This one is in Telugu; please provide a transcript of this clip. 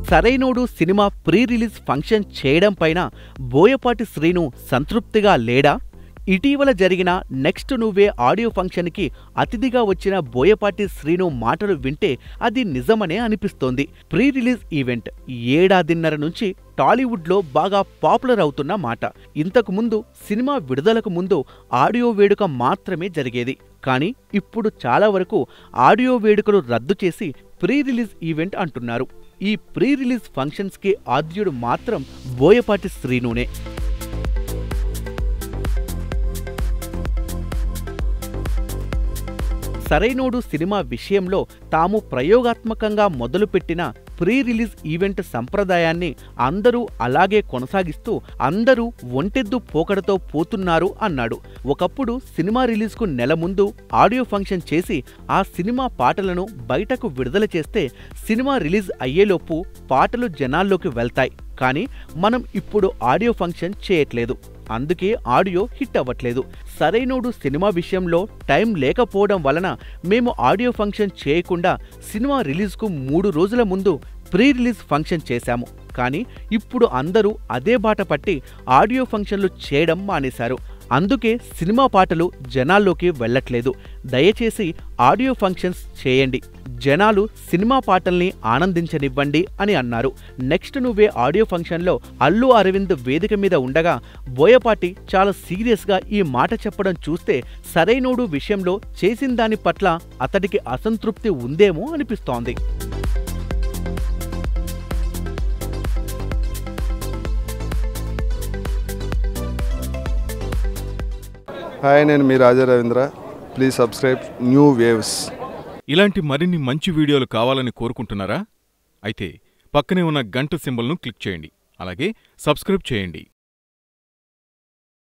సరైనోడు సినిమా ప్రీ రిలీజ్ ఫంక్షన్ చేయడం పైన బోయపాటి శ్రీను సంతృప్తిగా లేడా ఇటీవల జరిగిన నెక్స్ట్ నువ్వే ఆడియో ఫంక్షన్కి అతిథిగా వచ్చిన బోయపాటి శ్రీను మాటలు వింటే అది నిజమనే అనిపిస్తోంది ప్రీ రిలీజ్ ఈవెంట్ ఏడాదిన్నర నుంచి టాలీవుడ్లో బాగా పాపులర్ అవుతున్న మాట ఇంతకు ముందు సినిమా విడుదలకు ముందు ఆడియో వేడుక మాత్రమే జరిగేది కానీ ఇప్పుడు చాలా వరకు ఆడియో వేడుకలు రద్దు చేసి ప్రీ రిలీజ్ ఈవెంట్ అంటున్నారు ఈ ప్రీ రిలీజ్ ఫంక్షన్స్కి ఆద్యుడు మాత్రం బోయపాటి శ్రీనునే సరైనోడు సినిమా విషయంలో తాము ప్రయోగాత్మకంగా మొదలుపెట్టిన ప్రీ రిలీజ్ ఈవెంట్ సంప్రదాయాన్ని అందరూ అలాగే కొనసాగిస్తూ అందరూ ఒంటెద్దు పోకడతో పోతున్నారు అన్నాడు ఒకప్పుడు సినిమా రిలీజ్కు నెల ముందు ఆడియో ఫంక్షన్ చేసి ఆ సినిమా పాటలను బయటకు విడుదల చేస్తే సినిమా రిలీజ్ అయ్యేలోపు పాటలు జనాల్లోకి వెళ్తాయి కానీ మనం ఇప్పుడు ఆడియో ఫంక్షన్ చేయట్లేదు అందుకే ఆడియో హిట్ అవ్వట్లేదు సరైనోడు సినిమా విషయంలో టైం లేకపోవడం వలన మేము ఆడియో ఫంక్షన్ చేయకుండా సినిమా రిలీజ్కు మూడు రోజుల ముందు ప్రీ రిలీజ్ ఫంక్షన్ చేశాము కానీ ఇప్పుడు అందరూ అదే బాట పట్టి ఆడియో ఫంక్షన్లు చేయడం మానేశారు అందుకే సినిమా పాటలు జనాల్లోకి వెళ్ళట్లేదు దయచేసి ఆడియో ఫంక్షన్స్ చేయండి జనాలు సినిమా పాటల్ని ఆనందించనివ్వండి అని అన్నారు నెక్స్ట్ నువ్వే ఆడియో ఫంక్షన్లో అల్లు అరవింద్ వేదిక మీద ఉండగా బోయపాటి చాలా సీరియస్గా ఈ మాట చెప్పడం చూస్తే సరైనోడు విషయంలో చేసిన దాని పట్ల అతడికి అసంతృప్తి ఉందేమో అనిపిస్తోంది హాయ్ నేను మీ Raja Ravindra please subscribe new waves ఇలాంటి మరిన్ని మంచి వీడియోలు కావాలని కోరుకుంటున్నారా అయితే పక్కనే ఉన్న గంట సింబల్ను క్లిక్ చేయండి అలాగే సబ్స్క్రైబ్ చేయండి